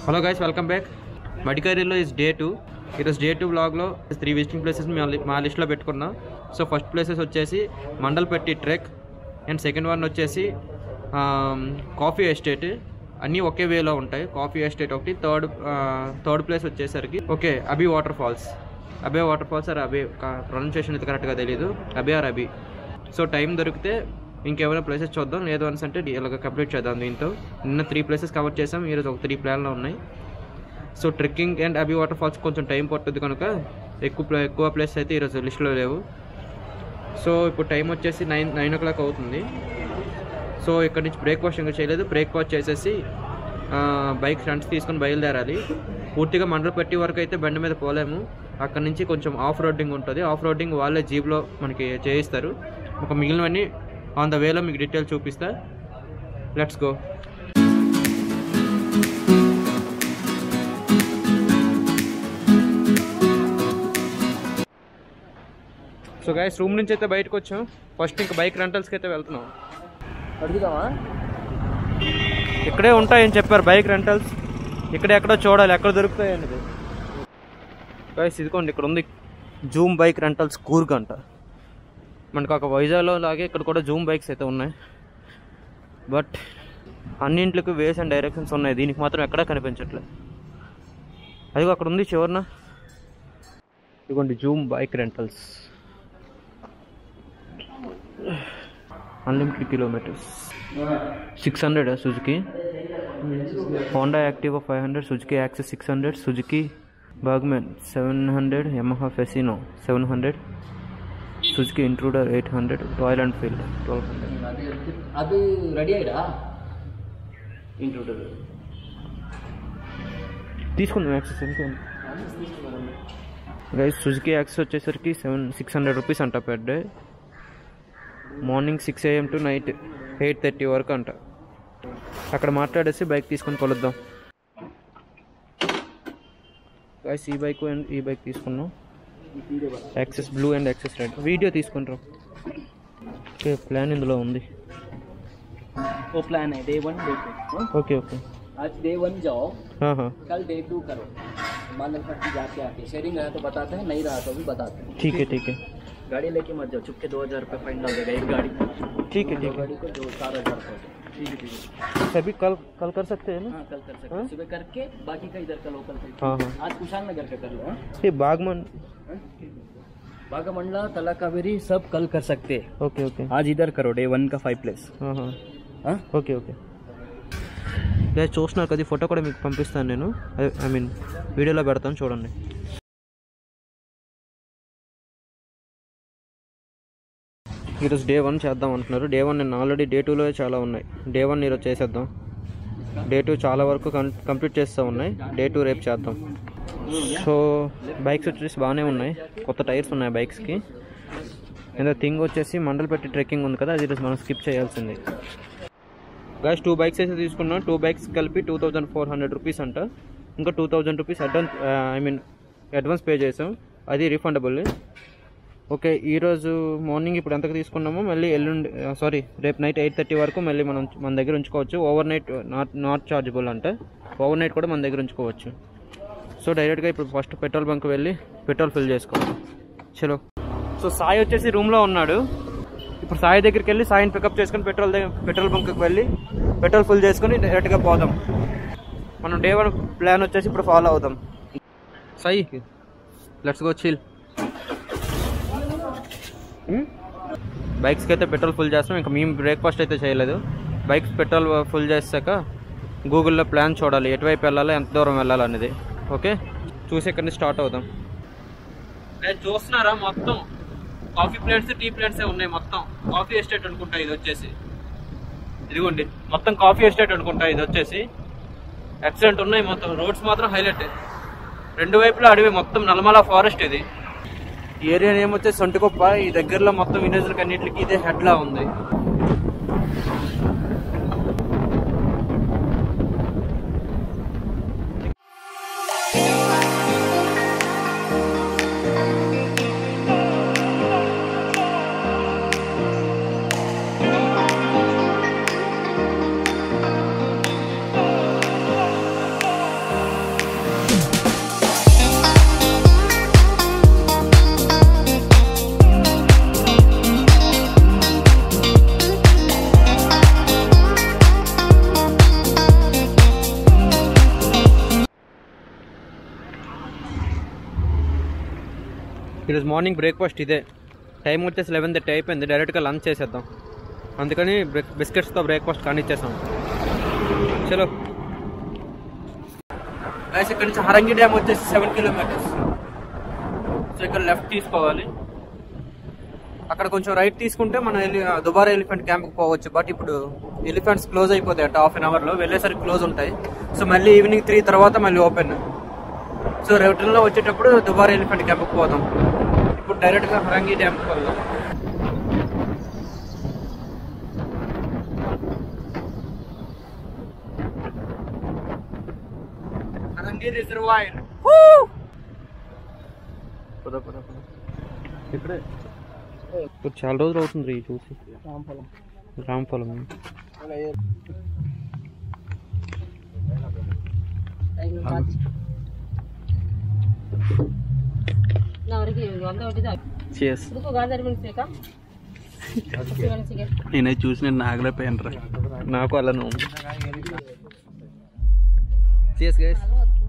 Hello guys welcome back మడికేరీలో is day two ఈరోజు day two బ్లాగ్లో త్రీ విజిటింగ్ ప్లేసెస్ మా లిస్ట్లో పెట్టుకున్నాం సో ఫస్ట్ ప్లేసెస్ వచ్చేసి Mandalpatti trek and second one వచ్చేసి కాఫీ ఎస్టేట్ అన్నీ ఒకే వేలో ఉంటాయి కాఫీ ఎస్టేట్ ఒకటి థర్డ్ థర్డ్ ప్లేస్ వచ్చేసరికి okay Abbi water falls Abbey water falls or Abbey pronunciation అయితే కరెక్ట్గా తెలియదు Abbey or Abbi so time దొరికితే ఇంకేమైనా ప్లేసెస్ చూద్దాం లేదు అనేసి అంటే ఇలాగ కంప్లీట్ చేద్దాం దీంతో నిన్న త్రీ ప్లేసెస్ కవర్ చేసాం ఈరోజు ఒక త్రీ ప్లాన్లో ఉన్నాయి so trekking and Abbi water falls కొంచెం టైం పట్టుద్ది కనుక ఎక్కువ ప్లే ఎక్కువ ప్లేస్ అయితే ఈరోజు లిస్ట్లో లేవు సో ఇప్పుడు టైం వచ్చేసి నైన్ నైన్ ఓ క్లాక్ అవుతుంది సో ఇక్కడ నుంచి బ్రేక్ఫాస్ట్ ఇంకా చేయలేదు బ్రేక్ఫాస్ట్ చేసేసి బైక్ ఫ్రంట్స్ తీసుకొని బయలుదేరాలి పూర్తిగా మండలపట్టి వరకు అయితే బండి మీద పోలేము అక్కడ నుంచి కొంచెం ఆఫ్ రోడింగ్ ఉంటుంది ఆఫ్ రోడింగ్ వాళ్ళే జీప్లో మనకి చేయిస్తారు ఒక మిగిలినవన్నీ ఆన్ ద వేలో మీకు డీటెయిల్ చూపిస్తా let's go so guys room నుంచి అయితే బయటకు వచ్చాం ఫస్ట్ ఇంకా బైక్ రెంటల్స్కి అయితే వెళ్తున్నాం అడుగుదామా ఇక్కడే ఉంటాయని చెప్పారు బైక్ రెంటల్స్ ఇక్కడ ఎక్కడో చూడాలి ఎక్కడ దొరుకుతాయి అనేది గైస్ ఇదిగోండి ఇక్కడ ఉంది జూమ్ బైక్ రెంటల్స్ కూర్గ్ అంట మనకు ఒక వైజాగ్లో లాగే ఇక్కడ కూడా జూమ్ బైక్స్ అయితే ఉన్నాయి బట్ అన్నింటికి వేస్ అండ్ డైరెక్షన్స్ ఉన్నాయి దీనికి మాత్రం ఎక్కడా కనిపించట్లేదు అదిగో అక్కడ ఉంది చివరిన ఇదిగోండి Zoom bike rentals unlimited kilometres six hundred Suzuki Honda Activa five hundred Suzuki Access six hundred Suzuki Burgman seven hundred Yamaha Fascino seven hundred Suzuki Intruder eight hundred Royal Enfield twelve hundred అది ready అయ్యా Intruder తీసుకుందాం Access ఎంత guys Suzuki Access వచ్చేసరికి seven six hundred rupees అంట per day morning six AM to night eight thirty వరకు అంట అక్కడ మాట్లాడేసి బైక్ తీసుకొని కొలుద్దాం గైస్ ఈ బైక్ అండ్ ఈ బైక్ తీసుకున్నాం Access blue and Access red video తీసుకుంటాం ఓకే ప్లాన్ ఇందులో ఉంది वो प्लान है day one day two okay okay आज डे वन जाओ ఆహా कल डे टू करो मानलपट्टी जाके आके शेयरिंग रहा तो बताते हैं नहीं रहा तो भी बताते हैं ठीक है ठीक है गाड़ी लेके मत जाओ चुपके दो हजार रुपये फाइन डाल देगा एक गाड़ी ठीक है दो ठीक है गाड़ी को दो चार हजार रुपये ठीक है ठीक है सभी कल कल कर सकते हैं ना हाँ कल कर सकते हाँ? हैं सुबह करके बाकी का इधर का लोकल से हाँ हाँ आज कुशाल नगर का कर लो हाँ? ये बागमन हाँ? बागामंडला तला कावेरी सब कल कर सकते हैं ओके ओके आज इधर करो डे वन का फाइव प्लेस हाँ हाँ हाँ ఓకే ఓకే లేదు చూస్తున్నారు కదా ఈ ఫోటో కూడా మీకు పంపిస్తాను నేను ఐ మీన్ వీడియోలో పెడతాను చూడండి ఈరోజు డే వన్ చేద్దాం అంటున్నారు డే వన్ నేను ఆల్రెడీ డే టూలో చాలా ఉన్నాయి డే వన్ ఈరోజు చేసేద్దాం డే టూ చాలా వరకు కం కంప్లీట్ చేస్తూ ఉన్నాయి డే టూ రేపు చేద్దాం సో బైక్స్ వచ్చేసి బాగానే ఉన్నాయి కొత్త టైర్స్ ఉన్నాయి బైక్స్కి ఏదో థింగ్ వచ్చేసి మండలపెట్టి ట్రెక్కింగ్ ఉంది కదా అది ఈరోజు మనం స్కిప్ చేయాల్సింది గాయస్ టూ బైక్స్ అయితే తీసుకున్నాం టూ బైక్స్ కలిపి two thousand four hundred rupees అంట ఇంకా two thousand rupees advance I mean advance pay చేసాం అది రీఫండబుల్ ఓకే ఈరోజు మార్నింగ్ ఇప్పుడు ఎంతకు తీసుకున్నామో మళ్ళీ ఎల్లుండి సారీ రేపు నైట్ ఎయిట్ థర్టీ వరకు మళ్ళీ మనం మన దగ్గర ఉంచుకోవచ్చు overnight not not chargeable అంటే ఓవర్ నైట్ కూడా మన దగ్గర ఉంచుకోవచ్చు సో డైరెక్ట్గా ఇప్పుడు ఫస్ట్ పెట్రోల్ బంక్ వెళ్ళి పెట్రోల్ ఫిల్ చేసుకోవాలి చలో సో సాయి వచ్చేసి రూమ్లో ఉన్నాడు ఇప్పుడు సాయి దగ్గరికి వెళ్ళి సాయిని పికప్ చేసుకుని పెట్రోల్ దగ్గర పెట్రోల్ బంక్కి వెళ్ళి పెట్రోల్ ఫుల్ చేసుకుని డైరెక్ట్గా పోదాం మనం డే వన్ ప్లాన్ వచ్చేసి ఇప్పుడు ఫాలో అవుదాం సాయి లెట్స్ గో చిల్ బైక్స్కి అయితే పెట్రోల్ ఫుల్ చేస్తాం ఇంకా మేము బ్రేక్ఫాస్ట్ అయితే చేయలేదు బైక్స్ పెట్రోల్ ఫుల్ చేశాక గూగుల్లో ప్లాన్ చూడాలి ఎటువైపు వెళ్ళాలి ఎంత దూరం వెళ్ళాలి అనేది ఓకే చూసి ఇక్కడ నుంచి స్టార్ట్ అవుదాం నేను చూస్తున్నారా మొత్తం కాఫీ ప్లాంట్స్ టీ ప్లాంట్స్ ఉన్నాయి మొత్తం కాఫీ ఎస్టేట్ అనుకుంటా ఇది వచ్చేసి ఇదిగోండి మొత్తం కాఫీ ఎస్టేట్ అనుకుంటా ఇది వచ్చేసి ఎక్సలెంట్ ఉన్నాయి మొత్తం రోడ్స్ మాత్రం హైలైట్ రెండు వైపులా అడవి మొత్తం నల్మల ఫారెస్ట్ ఇది ఈ ఏరియా నేమ్ వచ్చేసి సొంటికొప్ప ఈ దగ్గరలో మొత్తం విలేజ్లకి అన్నింటికి ఇదే హెడ్ లా ఉంది ఈరోజు మార్నింగ్ బ్రేక్ఫాస్ట్ ఇదే టైం వచ్చేసి లెవెన్ థర్టీ అయిపోయింది డైరెక్ట్గా లంచ్ చేసేద్దాం అందుకని బ్రేక్ బిస్కెట్స్తో బ్రేక్ఫాస్ట్ కానిచ్చేసాం చలో గైస్ ఇక్కడ నుంచి హరంగి డ్యామ్ వచ్చేసి సెవెన్ కిలోమీటర్స్ సో ఇక్కడ లెఫ్ట్ తీసుకోవాలి అక్కడ కొంచెం రైట్ తీసుకుంటే మనం ఎలి దుబారా ఎలిఫెంట్ క్యాంప్కి పోవచ్చు బట్ ఇప్పుడు ఎలిఫెంట్స్ క్లోజ్ అయిపోతాయి అట హాఫ్ అన్ అవర్లో వెళ్ళేసరికి క్లోజ్ ఉంటాయి సో మళ్ళీ ఈవినింగ్ త్రీ తర్వాత మళ్ళీ ఓపెన్ సో రిటర్న్లో వచ్చేటప్పుడు దుబారా ఎలిఫెంట్ క్యాంప్కి పోదాం ఇప్పుడు డైరెక్ట్గా హరంగి డ్యామ్కి వెళ్దాం హరంగి రిజర్వాయర్ పద పద పద ఇక్కడే ఇప్పుడు చాలా రోజులు అవుతుంది ఈ చూసి రాంపొలం ಅವರಿಗೆ ಒಂದೇ ಹೊಟ್ಟಿದ చేస్ ಇದಕ್ಕೂ ಗಾಂಧಾರಿ ಮೆಣಸಿಕ ಮೆಣಸಿಗೆ నేనే చూసి నేను నాగలేపోయాను రా నాకు అలానే ఉంది చేస్ గైస్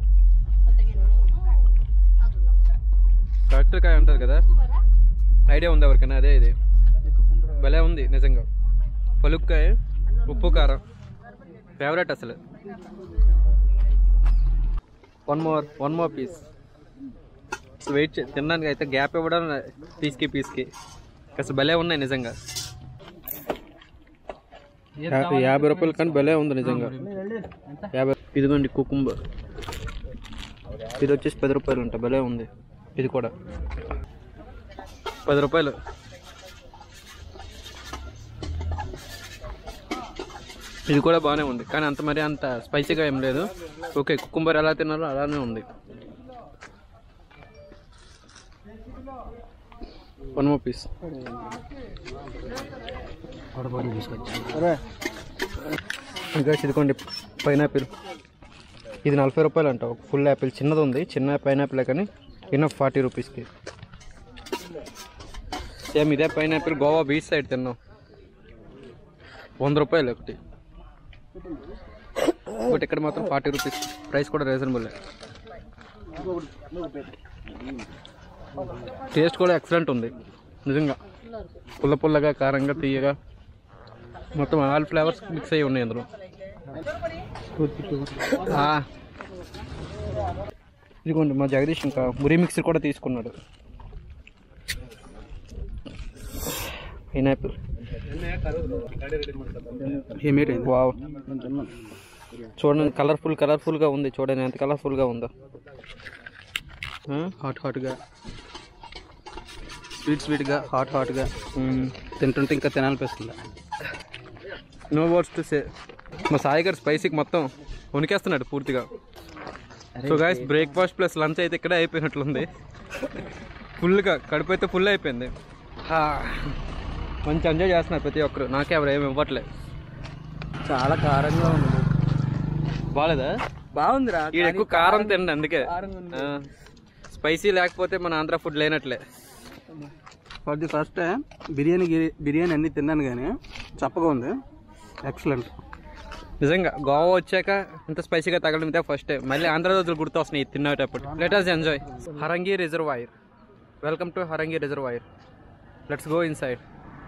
కాయ అంటారు కదా ఐడియా ఉంది ఎవరికైనా అదే ఇది భలే ఉంది నిజంగా పలుక్కాయ ఉప్పు కారం ఫేవరెట్ అసలు one more one more piece wait తినడానికి అయితే గ్యాప్ ఇవ్వడం పీస్కి పీస్కి అసలు భలే ఉన్నాయి నిజంగా యా- యాభై రూపాయలు కానీ భలే ఉంది నిజంగా యాభై ఇదిగోండి కుకుంబర్ ఇది వచ్చేసి పది రూపాయలు ఉంటా భలే ఉంది ఇది కూడా పది రూపాయలు ఇది కూడా బాగానే ఉంది కానీ అంత మరి అంత స్పైసీగా ఏం లేదు ఓకే కుకుంబర్ ఎలా తిన్నారో అలానే ఉంది వన్ మోర్ పీస్ ఇంకా ఇదిగోండి పైనాపిల్ ఇది నలభై రూపాయలు అంట ఒక ఫుల్ యాపిల్ చిన్నది ఉంది చిన్న పైనాపిల్ కానీ ఇన్నఫ్ ఫార్టీ రూపీస్కి సేమ్ ఇదే పైనాపిల్ గోవా బీచ్ సైడ్ తిన్నాం వంద రూపాయలు ఒకటి బట్ ఇక్కడ మాత్రం ఫార్టీ రూపీస్ ప్రైస్ కూడా రీజనబుల్ టేస్ట్ కూడా ఎక్సలెంట్ ఉంది నిజంగా పుల్ల పుల్లగా కారంగా తీయగా మొత్తం ఆల్ ఫ్లేవర్స్ మిక్స్ అయ్యి ఉన్నాయి అందులో ఆ. ఇదిగోండి మా జగదీష్ ఇంకా మురి మిక్సర్ కూడా తీసుకున్నాడు పైనాపిల్ వావ్ చూడండి కలర్ఫుల్ కలర్ఫుల్గా ఉంది చూడండి ఎంత కలర్ఫుల్గా ఉందో హాట్ హాట్గా స్వీట్ స్వీట్గా హాట్ హాట్గా తింటుంటే ఇంకా తినాలనిపిస్తుంది నో వర్డ్స్ టు సే మా సాయి గారు స్పైసీకి మొత్తం ఉనికేస్తున్నాడు పూర్తిగా so guys breakfast plus lunch అయితే ఇక్కడే అయిపోయినట్లుంది ఫుల్గా కడుపు అయితే ఫుల్ అయిపోయింది హా. మంచి ఎంజాయ్ చేస్తున్నారు ప్రతి ఒక్కరు నాకే ఎవరు ఏమి ఇవ్వట్లే చాలా కారంగా ఉంది బాగాలేదా బాగుందిరా ఈడ ఎక్కువ కారం తిండి అందుకే కారంగా ఉంది. స్పైసీ లేకపోతే మన ఆంధ్ర ఫుడ్ లేనట్లే for the first time biryani గిరి- బిర్యానీ అన్ని తిన్నాను కానీ చప్పగా ఉంది ఎక్సలెంట్ నిజంగా గోవా వచ్చాక ఇంత స్పైసీగా తగలడం ఇదే ఫస్ట్ టైం మళ్ళీ ఆంధ్ర రోజులు గుర్తు వస్తున్నాయి ఇది తినేటప్పుడు let us enjoy Harangi reservoir welcome to Harangi reservoir let's go inside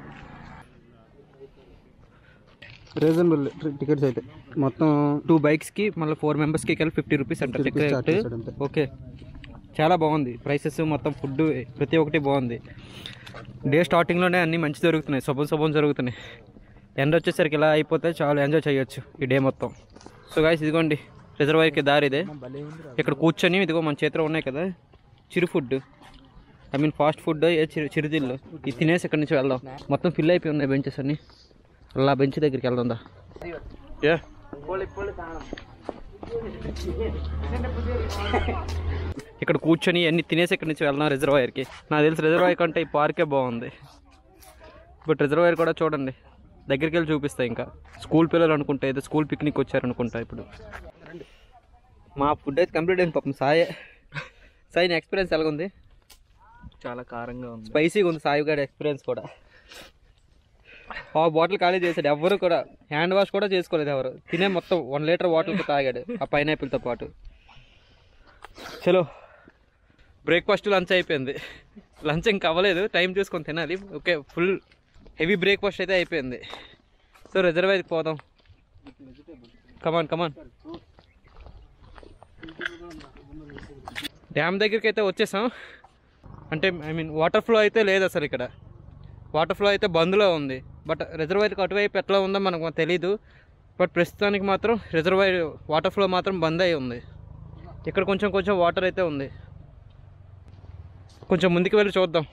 reasonable tickets అయితే మొత్తం టూ బైక్స్కి మళ్ళీ ఫోర్ మెంబర్స్కి కలిపి ఫిఫ్టీ రూపీస్ అంట 50 rupees charge టికెట్ చేశాడు అంతే. ఓకే చాలా బాగుంది ప్రైసెస్ మొత్తం ఫుడ్ ప్రతి ఒక్కటి బాగుంది డే స్టార్టింగ్లోనే అన్నీ మంచి జరుగుతున్నాయి శుభం శుభం జరుగుతున్నాయి ఎండ వచ్చేసరికి ఇలా అయిపోతే చాలా ఎంజాయ్ చేయొచ్చు ఈ డే మొత్తం సో గాయస్ ఇదిగోండి రిజర్వాయర్కి దారి ఇదే ఇక్కడ కూర్చొని ఇదిగో మన చేతిలో ఉన్నాయి కదా చిరు food I mean fast food ఏ చిరు చిరుతిళ్ళు ఇది తినేసి ఇక్కడ నుంచి వెళ్దాం మొత్తం ఫిల్ అయిపోయి ఉన్నాయి బెంచెస్ అన్ని అలా బెంచ్ దగ్గరికి వెళ్దాం దా యా ఇక్కడ కూర్చొని అన్ని తినేసి ఇక్కడ నుంచి వెళ్దాం రిజర్వాయర్కి నాకు తెలిసి రిజర్వాయర్ కంటే ఈ పార్కే బాగుంది బట్ రిజర్వాయర్ కూడా చూడండి దగ్గరికి వెళ్ళి చూపిస్తా ఇంకా స్కూల్ పిల్లలు అనుకుంటా ఏదో స్కూల్ పిక్నిక్ వచ్చారనుకుంటా ఇప్పుడు మా ఫుడ్ అయితే కంప్లీట్ అయింది పాపం సాయి సాయి నీ ఎక్స్పీరియన్స్ ఎలాగుంది చాలా కారంగా ఉంది స్పైసీగా ఉంది సాయి గారి ఎక్స్పీరియన్స్ కూడా ఆ బాటిల్ ఖాళీ చేశాడు ఎవరు కూడా హ్యాండ్ వాష్ కూడా చేసుకోలేదు ఎవరు తినే మొత్తం వన్ లీటర్ వాటర్తో తాగాడు ఆ పైనాపిల్తో పాటు చలో బ్రేక్ఫాస్ట్ లంచ్ అయిపోయింది లంచ్ ఇంకా అవ్వలేదు టైం చూసుకొని తినాలి ఓకే ఫుల్ హెవీ బ్రేక్ఫాస్ట్ అయితే అయిపోయింది సో రిజర్వాయర్కి పోదాం కమాన్ కమాన్ డ్యామ్ దగ్గరికి అయితే వచ్చేసాం అంటే ఐ మీన్ వాటర్ ఫ్లో అయితే లేదు అసలు ఇక్కడ వాటర్ ఫ్లో అయితే బంద్లో ఉంది బట్ రిజర్వాయర్కి అటువైపు ఎట్లా ఉందో మనకు తెలీదు బట్ ప్రస్తుతానికి మాత్రం రిజర్వాయర్ వాటర్ ఫ్లో మాత్రం బంద్ అయి ఉంది ఇక్కడ కొంచెం కొంచెం వాటర్ అయితే ఉంది కొంచెం ముందుకు వెళ్ళి చూద్దాం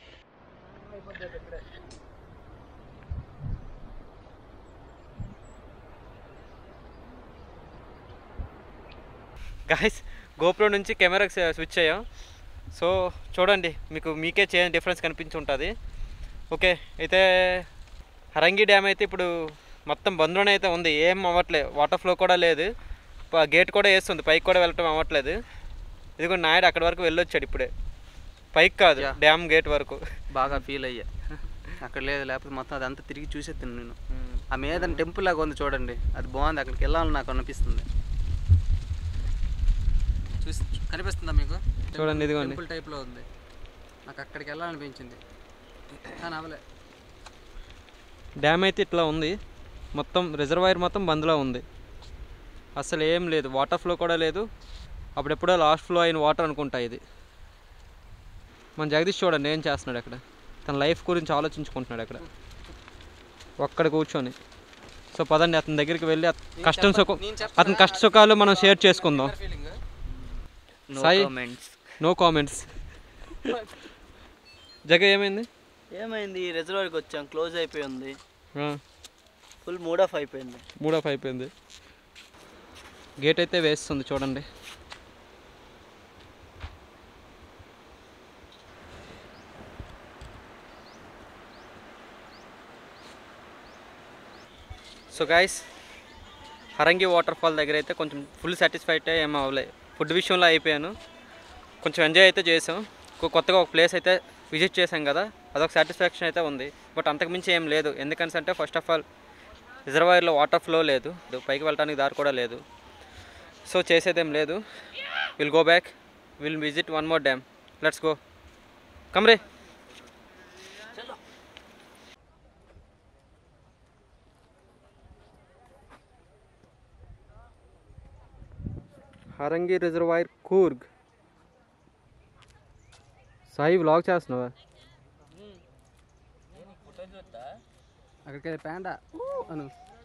గాయస్ గోప్రో నుంచి కెమెరాకి స్విచ్ అయ్యాం సో చూడండి మీకు మీకే చే డిఫరెన్స్ కనిపించి ఉంటుంది ఓకే అయితే హరంగి డ్యామ్ అయితే ఇప్పుడు మొత్తం బంద్లోనే అయితే ఉంది ఏం అవ్వట్లేదు వాటర్ ఫ్లో కూడా లేదు గేట్ కూడా వేస్తుంది పైకి కూడా వెళ్ళటం అవ్వట్లేదు ఇదిగో నాయుడు అక్కడి వరకు వెళ్ళొచ్చాడు ఇప్పుడే పైకి కాదు Yeah. డ్యామ్ గేట్ వరకు బాగా ఫీల్ అయ్యా అక్కడ లేదు లేకపోతే మొత్తం అదంతా తిరిగి చూసేస్తాను నేను ఆ మీద టెంపుల్ లాగా ఉంది చూడండి అది బాగుంది అక్కడికి వెళ్ళాలని నాకు అనిపిస్తుంది చూసి కనిపిస్తుందా మీకు చూడండి, ఇదిగోండి. టెంపుల్ టైప్లో ఉంది నాకు అక్కడికి వెళ్ళాలనిపించింది కానీ అవలే డ్యామ్ అయితే ఇట్లా ఉంది మొత్తం రిజర్వాయర్ మొత్తం బంద్లో ఉంది అసలు ఏం లేదు వాటర్ ఫ్లో కూడా లేదు అప్పుడెప్పుడో లాస్ట్ ఫ్లో అయిన వాటర్ అనుకుంటా ఇది మన జగదీష్ చూడండి ఏం చేస్తున్నాడు అక్కడ తన లైఫ్ గురించి ఆలోచించుకుంటున్నాడు అక్కడ ఒక్కడ కూర్చొని సో పదండి అతని దగ్గరికి వెళ్ళి అత- కష్టం సుఖం అతని కష్ట సుఖాలు మనం షేర్ చేసుకుందాం సాయి నో కామెంట్స్ జగ ఏమైంది ఏమైంది రిజర్వాయర్కి వచ్చాం క్లోజ్ అయిపోయింది ఆ, ఫుల్ మూడ్ ఆఫ్ అయిపోయింది మూడ్ ఆఫ్ అయిపోయింది గేట్ అయితే వేస్తుంది చూడండి so guys Harangi water fall దగ్గర అయితే కొంచెం ఫుల్ సాటిస్ఫైడ్ ఏం అవ్వలే ఫుడ్ విషయంలో అయిపోయాను కొంచెం ఎంజాయ్ అయితే చేసాం కొ- కొత్తగా ఒక ప్లేస్ అయితే విజిట్ చేసాం కదా అదొక సాటిస్ఫాక్షన్ అయితే ఉంది బట్ అంతకుమించి ఏం లేదు ఎందుకని అంటే ఫస్ట్ ఆఫ్ ఆల్ రిజర్వాయర్లో వాటర్ ఫ్లో లేదు పైకి వెళ్ళడానికి దారి కూడా లేదు సో చేసేదేం లేదు will go back will visit one more dam let's go కమ్రే హరంగి రిజర్వాయర్ కూర్గ్ సాయి వ్లాగ్ చేస్తున్నావా అక్కడికి ప్యాండా అను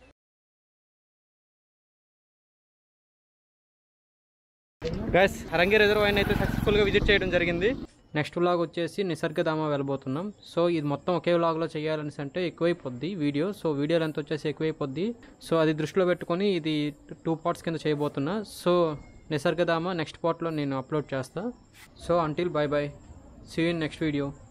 గైస్ హరంగి రిజర్వాయర్ అయితే సక్సెస్ఫుల్గా విజిట్ చేయడం జరిగింది నెక్స్ట్ వ్లాగ్ వచ్చేసి నిసర్గధామ వెళ్ళబోతున్నాం సో ఇది మొత్తం ఒకే వ్లాగ్లో చేయాలని అంటే ఎక్కువైపోద్ది వీడియో సో వీడియో లెంత్ వచ్చేసి ఎక్కువైపోద్ది సో అది దృష్టిలో పెట్టుకొని ఇది టూ పార్ట్స్ కింద చేయబోతున్నా సో నిసర్గధామ నెక్స్ట్ పార్ట్లో నేను అప్లోడ్ చేస్తా so until bye bye see in next video